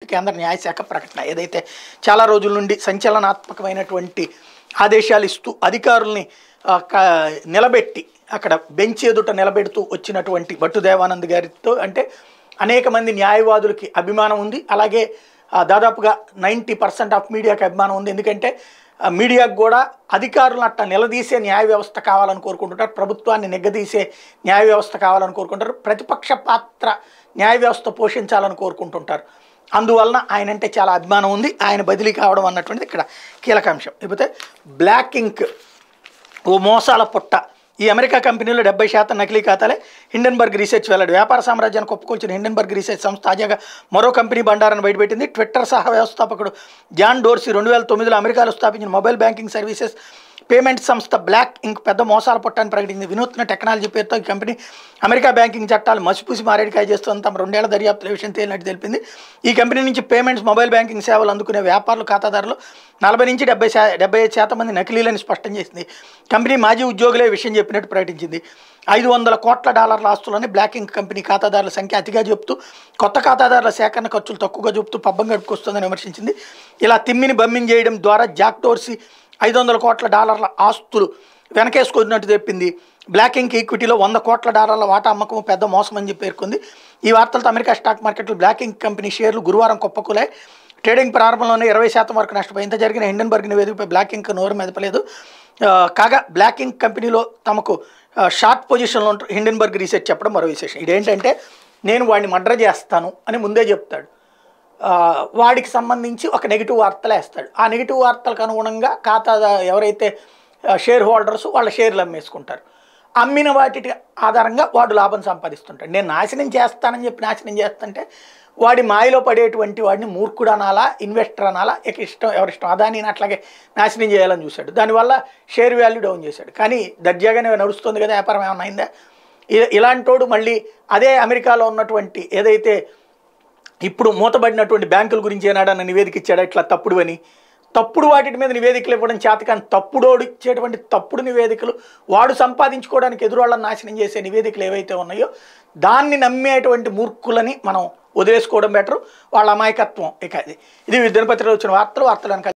చెప్పి కేంద్ర న్యాయశాఖ ప్రకటన ఏదైతే చాలా రోజుల నుండి సంచలనాత్మకమైనటువంటి ఆదేశాలు ఇస్తూ అధికారుల్ని ఆ, క- నిలబెట్టి అక్కడ బెంచ్ ఎదుట నిలబెడుతూ వచ్చినటువంటి భట్టు దేవానంద్ గారితో అంటే అనేక మంది న్యాయవాదులకి అభిమానం ఉంది అలాగే ఆ, దాదాపుగా నైంటీ పర్సెంట్ ఆఫ్ మీడియాకి అభిమానం ఉంది ఎందుకంటే ఆ, మీడియాకు కూడా అధికారులను అట్లా నిలదీసే న్యాయ వ్యవస్థ కావాలని కోరుకుంటుంటారు ప్రభుత్వాన్ని నిగ్గదీసే న్యాయ వ్యవస్థ కావాలని కోరుకుంటారు ప్రతిపక్ష పాత్ర న్యాయ వ్యవస్థ పోషించాలని కోరుకుంటుంటారు అందువలన ఆయన అంటే చాలా అభిమానం ఉంది ఆయన బదిలీ కావడం అన్నటువంటిది ఇక్కడ కీలక అంశం ఇకపోతే బ్లాక్ ఇంక్ ఓ మోసాల పుట్ట ఈ అమెరికా కంపెనీలో డెబ్బై శాతం నకిలీ ఖాతాలే హిండెన్బర్గ్ రీసెర్చ్ వెల్లడి వ్యాపార సామ్రాజ్యాన్ని ఒప్పుకొచ్చిన హిండెన్బర్గ్ రీసెర్చ్ సంస్థ తాజాగా మరో కంపెనీ బండారాన్ని బయటపెట్టింది ట్విట్టర్ సహ వ్యవస్థాపకుడు జాన్ డోర్సీ రెండు వేల తొమ్మిదిలో అమెరికాలో స్థాపించిన మొబైల్ బ్యాంకింగ్ సర్వీసెస్ పేమెంట్ సంస్థ బ్లాక్ ఇంక్ పెద్ద మోసాల పుట్టాన్ని ప్రకటించింది వినూత్న టెక్నాలజీ పేరుతో ఈ కంపెనీ అమెరికా బ్యాంకింగ్ చట్టాలు మసిపూసి మారేడికాయ చేస్తోంది తమ రెండేళ్ల దర్యాప్తుల విషయం తేలినట్టు తెలిపింది ఈ కంపెనీ నుంచి పేమెంట్స్ మొబైల్ బ్యాంకింగ్ సేవలు అందుకునే వ్యాపారులు ఖాతాదారులు నలభై నుంచి డెబ్బై శా డెబ్బై ఐదు శాతం మంది నకిలీలని స్పష్టం చేసింది కంపెనీ మాజీ ఉద్యోగులే ఈ విషయం చెప్పినట్టు ప్రకటించింది ఐదు వందల కోట్ల డాలర్ల ఆస్తులని బ్లాక్ ఇంక్ కంపెనీ ఖాతాదారుల సంఖ్య అతిగా చెప్తూ కొత్త ఖాతాదారుల సేకరణ ఖర్చులు తక్కువగా చెప్తూ పబ్బం గడుపుకొస్తుందని విమర్శించింది ఇలా తిమ్మిని బమ్మిని చేయడం ద్వారా జాక్ డోర్సీ ఐదు వందల కోట్ల డాలర్ల ఆస్తులు వెనకేసుకున్నట్టు చెప్పింది బ్లాక్ ఇంక్ ఈక్విటీలో వంద కోట్ల డాలర్ల వాటా అమ్మకం పెద్ద మోసం అని చెప్పి పేర్కొంది ఈ వార్తలతో అమెరికా స్టాక్ మార్కెట్లో బ్లాక్ ఇంక్ కంపెనీ షేర్లు గురువారం కుప్పకూలే ట్రేడింగ్ ప్రారంభంలోనే ఇరవై శాతం వరకు నష్టపోయి ఇంత జరిగిన హిండెన్బర్గ్ నివేదికపై బ్లాక్ ఇంక్ నోరు మెదపలేదు ఆ, కాగా బ్లాక్ ఇంక్ కంపెనీలో తమకు ఆ, షార్ట్ పొజిషన్లో ఉంటారు హిండెన్బర్గ్ రీసెర్చ్ చెప్పడం మరో విశేషం ఇదేంటంటే నేను వాడిని మర్డర్ చేస్తాను అని ముందే చెప్తాడు ఆ, వాడికి సంబంధించి ఒక నెగిటివ్ వార్తలు వేస్తాడు ఆ నెగిటివ్ వార్తలకు అనుగుణంగా ఖాతా ఎవరైతే ఆ, షేర్ హోల్డర్స్ వాళ్ళ షేర్లు అమ్మేసుకుంటారు అమ్మిన వాటి ఆధారంగా వాడు లాభం సంపాదిస్తుంటాడు నేను నాశనం చేస్తానని చెప్పి నాశనం చేస్తుంటే వాడి మాయలో పడేటువంటి వాడిని మూర్ఖుడు అనాలా ఇన్వెస్టర్ అనాలా ఇక ఇష్టం ఎవరిష్టం అదాని అట్లాగే నాశనం చేయాలని చూశాడు దానివల్ల షేర్ వాల్యూ డౌన్ చేశాడు కానీ దర్జాగానే నడుస్తుంది కదా వ్యాపారం ఏమైనా అయిందా ఇ- ఇలాంటోడు మళ్ళీ అదే అమెరికాలో ఉన్నటువంటి ఏదైతే ఇప్పుడు మూతబడినటువంటి బ్యాంకుల గురించి ఏనాడన్న నివేదిక ఇచ్చాడు ఇట్లా తప్పుడు అని తప్పుడు వాటి మీద నివేదికలు ఇవ్వడం చేత కానీ తప్పుడోడు ఇచ్చేటువంటి తప్పుడు నివేదికలు వాడు సంపాదించుకోవడానికి ఎదురోళ్ళని నాశనం చేసే నివేదికలు ఏవైతే ఉన్నాయో దాన్ని నమ్మేటువంటి మూర్ఖులని మనం వదిలేసుకోవడం బెటర్ వాళ్ళ అమాయకత్వం ఇక ఇది ఇది దినపత్రికలో వచ్చిన వార్తలు వార్తలు వెనకాల